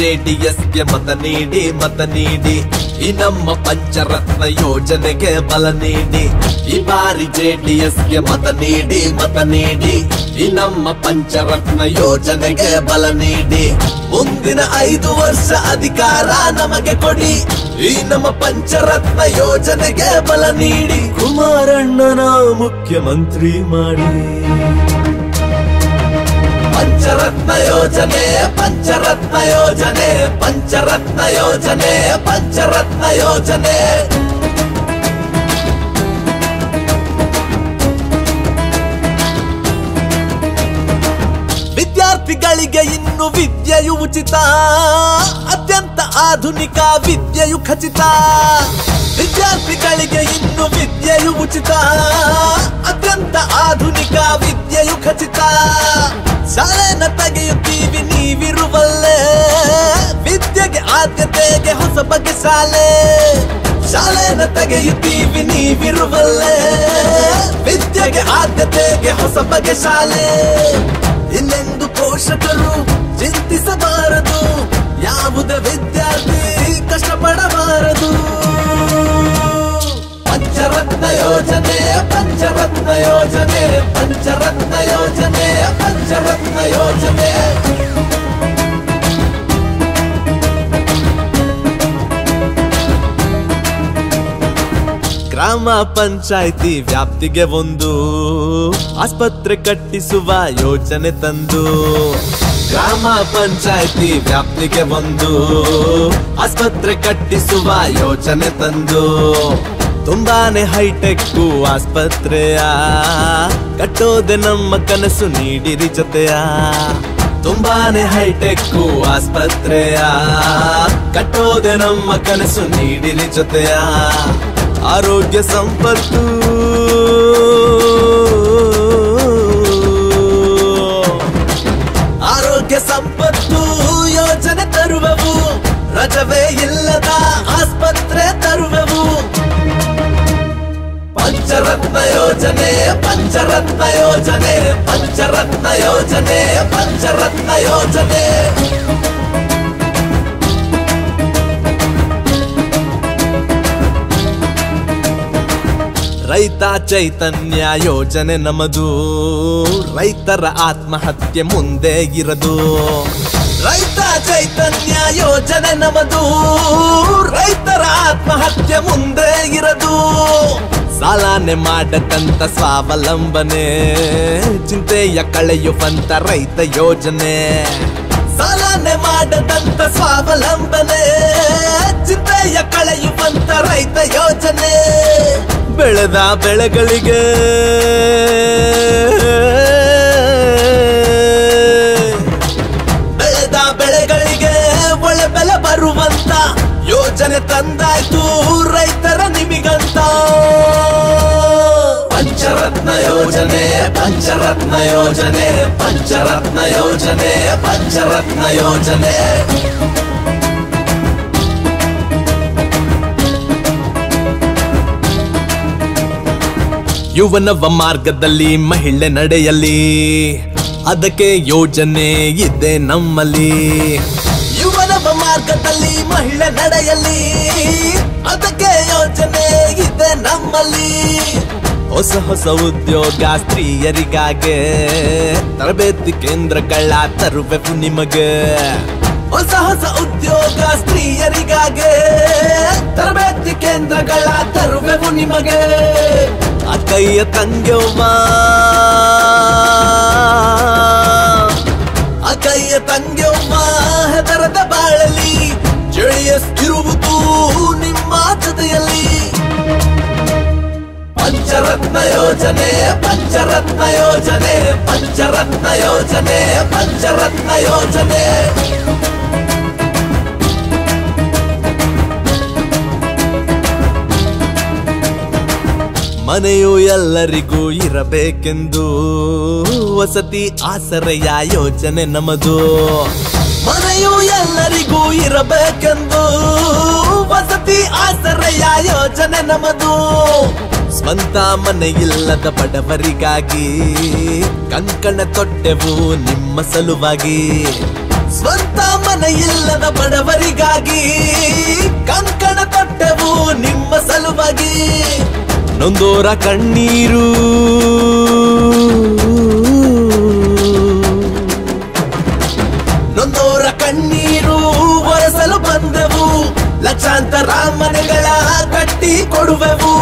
ಜೆಡಿಎಸ್ಗೆ ಮತ ನೀಡಿ ಮತ ನೀಡಿ ಈ ನಮ್ಮ ಪಂಚರತ್ನ ಯೋಜನೆಗೆ ಬಲ ನೀಡಿ ಈ ಬಾರಿ ಜೆಡಿಎಸ್ಗೆ ಮತ ನೀಡಿ ಮತ ನೀಡಿ ಈ ನಮ್ಮ ಪಂಚರತ್ನ ಯೋಜನೆಗೆ ಬಲ ನೀಡಿ ಮುಂದಿನ ಐದು ವರ್ಷ ಅಧಿಕಾರ ನಮಗೆ ಕೊಡಿ ಈ ನಮ್ಮ ಪಂಚರತ್ನ ಯೋಜನೆಗೆ ಬಲ ನೀಡಿ ಕುಮಾರಣ್ಣನ ಮುಖ್ಯಮಂತ್ರಿ ಮಾಡಿ ಪಂಚರತ್ನ ಯೋಜನೆ ಪಂಚರತ್ನ ಯೋಜನೆ ಪಂಚರತ್ನ ಯೋಜನೆ ಪಂಚರತ್ನ ಯೋಜನೆ ವಿದ್ಯಾರ್ಥಿಗಳಿಗೆ ಇನ್ನು ವಿದ್ಯೆಯು ಉಚಿತ ಅತ್ಯಂತ ಆಧುನಿಕ ವಿದ್ಯೆಯು ಖಚಿತ ವಿದ್ಯಾರ್ಥಿಗಳಿಗೆ ಇನ್ನು ವಿದ್ಯೆಯು ಉಚಿತ ಅತ್ಯಂತ ಆಧುನಿಕ ವಿದ್ಯೆಯು ಖಚಿತ ಶಾಲೆನ ತೆಗೆಯುತ್ತೀವಿ ನೀವಿರುವಲ್ಲೇ ವಿದ್ಯೆಗೆ ಆದ್ಯತೆಗೆ ಹೊಸ ಬಗೆ ಶಾಲೆ ಶಾಲೆನ ತೆಗೆಯುತ್ತೀವಿ ನೀವಿರುವಲ್ಲೇ ವಿದ್ಯೆಗೆ ಆದ್ಯತೆಗೆ ಹೊಸ ಬಗೆ ಶಾಲೆ ಇನ್ನೆಂದು ಪೋಷಕರು ಚಿಂತಿಸಬಾರದು ಯಾವುದೇ ವಿದ್ಯಾರ್ಥಿ ಕಷ್ಟಪಡಬಾರದು ಪಂಚರತ್ನ ಯೋಜನೆ ಪಂಚರತ್ನ ಯೋಜನೆ ಪಂಚರತ್ನ ಯೋಜನೆ ಪಂಚರತ್ನ ಯೋಜನೆ ಗ್ರಾಮ ಪಂಚಾಯಿತಿ ವ್ಯಾಪ್ತಿಗೆ ಒಂದು ಆಸ್ಪತ್ರೆ ಕಟ್ಟಿಸುವ ಯೋಜನೆ ತಂದು ಗ್ರಾಮ ಪಂಚಾಯಿತಿ ವ್ಯಾಪ್ತಿಗೆ ಒಂದು ಆಸ್ಪತ್ರೆ ಕಟ್ಟಿಸುವ ಯೋಜನೆ ತಂದು ತುಂಬಾನೇ ಹೈಟೆಕ್ ಆಸ್ಪತ್ರೆಯ ಕಟ್ಟೋದೆ ನಮ್ಮ ಕನಸು ನೀಡಿರಿ ಜೊತೆಯ ತುಂಬಾನೇ ಹೈಟೆಕ್ ಆಸ್ಪತ್ರೆಯ ಕಟ್ಟೋದೆ ನಮ್ಮ ಕನಸು ನೀಡಿರಿ ಜೊತೆಯ ಆರೋಗ್ಯ ಸಂಪತ್ತು ಆರೋಗ್ಯ ಸಂಪತ್ತು ಯೋಜನೆ ತರುವವು ರಜವೇ ಇಲ್ಲದ ಆಸ್ಪತ್ರೆ ತರುವೆವು ಪಂಚರತ್ನ ಯೋಜನೆ ಪಂಚರತ್ನ ಯೋಜನೆ ಪಂಚರತ್ನ ಯೋಜನೆ ಪಂಚರತ್ನ ಯೋಜನೆ ರೈತ ಚೈತನ್ಯ ಯೋಜನೆ ನಮದು ರೈತರ ಆತ್ಮಹತ್ಯೆ ಮುಂದೆ ಇರದು ರೈತ ಚೈತನ್ಯ ಯೋಜನೆ ನಮದು ರೈತರ ಆತ್ಮಹತ್ಯೆ ಮುಂದೆ ಇರದು ಸಾಲಾನೆ ಮಾಡಕಂತ ಸ್ವಾವಲಂಬನೆ ಚಿಂತೆಯ ಕಳೆಯುವಂತ ರೈತ ಯೋಜನೆ ಸಾಲಾನೆ ಮಾಡದಂತ ಸ್ವಾವಲಂಬನೆ ಚಿಂತೆಯ ಕಳೆಯುವಂತ ರೈತ ಯೋಜನೆ ಬೆಳೆದ ಬೆಳೆಗಳಿಗೆ ಬೆಳೆದ ಬೆಳೆಗಳಿಗೆ ಒಳ್ಳೆ ಬೆಲೆ ಬರುವಂತ ಯೋಜನೆ ತಂದಾಯ್ತು ರೈತರ ನಿಮಿಗಂತ ಪಂಚರತ್ನ ಯೋಜನೆ ಪಂಚರತ್ನ ಯೋಜನೆ ಪಂಚರತ್ನ ಯೋಜನೆ ಪಂಚರತ್ನ ಯೋಜನೆ ಯುವನವ ಮಾರ್ಗದಲ್ಲಿ ಮಹಿಳೆ ನಡೆಯಲಿ ಅದಕ್ಕೆ ಯೋಜನೆ ಇದೆ ನಮ್ಮಲ್ಲಿ ಯುವನವ ಮಾರ್ಗದಲ್ಲಿ ಮಹಿಳೆ ನಡೆಯಲಿ ಅದಕ್ಕೆ ಯೋಜನೆ ಇದೆ ನಮ್ಮಲ್ಲಿ ಹೊಸ ಹೊಸ ಉದ್ಯೋಗ ಸ್ತ್ರೀಯರಿಗಾಗೆ ತರಬೇತಿ ಕೇಂದ್ರಗಳ ತರುವೆವು ನಿಮಗೆ ಹೊಸ ಹೊಸ ಉದ್ಯೋಗ ಸ್ತ್ರೀಯರಿಗಾಗೆ ತರಬೇತಿ ಕೇಂದ್ರಗಳ ತರುವೆವು ನಿಮಗೆ ಅಕ್ಕಯ್ಯ ತಂಗ್ಯವ್ವ ಅಕ್ಕಯ್ಯ ತಂಗ್ಯವ್ವ ಹೆದರದ ಬಾಳಲಿ ಇರುವುದು ನಿಮ್ಮ ಜೊತೆಯಲ್ಲಿ ಪಂಚರತ್ನ ಯೋಜನೆ ಪಂಚರತ್ನ ಯೋಜನೆ ಪಂಚರತ್ನ ಯೋಜನೆ ಪಂಚರತ್ನ ಯೋಜನೆ ಮನೆಯು ಎಲ್ಲರಿಗೂ ಇರಬೇಕೆಂದು ವಸತಿ ಆಸರೆಯ ಯೋಜನೆ ನಮದು ಮನೆಯು ಎಲ್ಲರಿಗೂ ಇರಬೇಕೆಂದು ವಸತಿ ಆಸರೆಯ ಯೋಜನೆ ನಮದು ಸ್ವಂತ ಮನೆ ಇಲ್ಲದ ಬಡವರಿಗಾಗಿ ಕಂಕಣ ತೊಟ್ಟೆವು ನಿಮ್ಮ ಸಲುವಾಗಿ ಸ್ವಂತ ಮನೆ ಮನೆ ಇಲ್ಲದ ಬಡವರಿಗಾಗಿ ಕಂಕಣ ತೊಟ್ಟೆವು ನಿಮ್ಮ ಸಲುವಾಗಿ ನೊಂದೋರ ಕಣ್ಣೀರು ನೊಂದೋರ ಕಣ್ಣೀರು ಒರೆಸಲು ಬಂದೆವು ಲಕ್ಷಾಂತರ ಮನೆಗಳ ಕಟ್ಟಿ ಕೊಡುವೆವು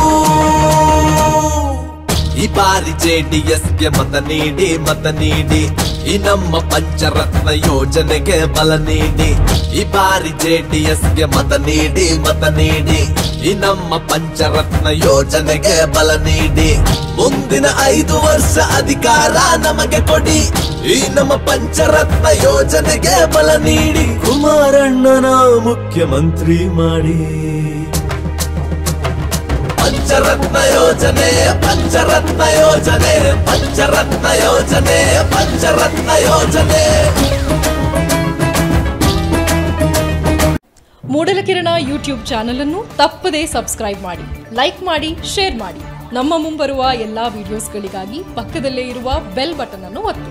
ಈ ಬಾರಿ ಜೆಡಿಎಸ್ಗೆ ಮತ ನೀಡಿ ಮತ ನೀಡಿ ಈ ನಮ್ಮ ಪಂಚರತ್ನ ಯೋಜನೆಗೆ ಬಲ ನೀಡಿ ಈ ಬಾರಿ ಜೆಡಿಎಸ್ಗೆ ಮತ ನೀಡಿ ಮತ ನೀಡಿ ಈ ನಮ್ಮ ಪಂಚರತ್ನ ಯೋಜನೆಗೆ ಬಲ ನೀಡಿ ಮುಂದಿನ ಐದು ವರ್ಷ ಅಧಿಕಾರ ನಮಗೆ ಕೊಡಿ ಈ ನಮ್ಮ ಪಂಚರತ್ನ ಯೋಜನೆಗೆ ಬಲ ನೀಡಿ ಕುಮಾರಣ್ಣನ ಮುಖ್ಯಮಂತ್ರಿ ಮಾಡಿ ಪಂಚರತ್ನ ಯೋಜನೆ ಪಂಚರತ್ನ ಯೋಜನೆ ಪಂಚರತ್ನ ಯೋಜನೆ ಪಂಚರತ್ನ ಯೋಜನೆ ಮೂಡಲಕಿರಣ ಯೂಟ್ಯೂಬ್ ಚಾನಲ್ ಅನ್ನು ತಪ್ಪದೇ ಸಬ್ಸ್ಕ್ರೈಬ್ ಮಾಡಿ ಲೈಕ್ ಮಾಡಿ ಶೇರ್ ಮಾಡಿ ನಮ್ಮ ಮುಂಬರುವ ಎಲ್ಲಾ ವಿಡಿಯೋಸ್ಗಳಿಗಾಗಿ ಪಕ್ಕದಲ್ಲೇ ಇರುವ ಬೆಲ್ ಬಟನ್ ಅನ್ನು ಒತ್ತಿ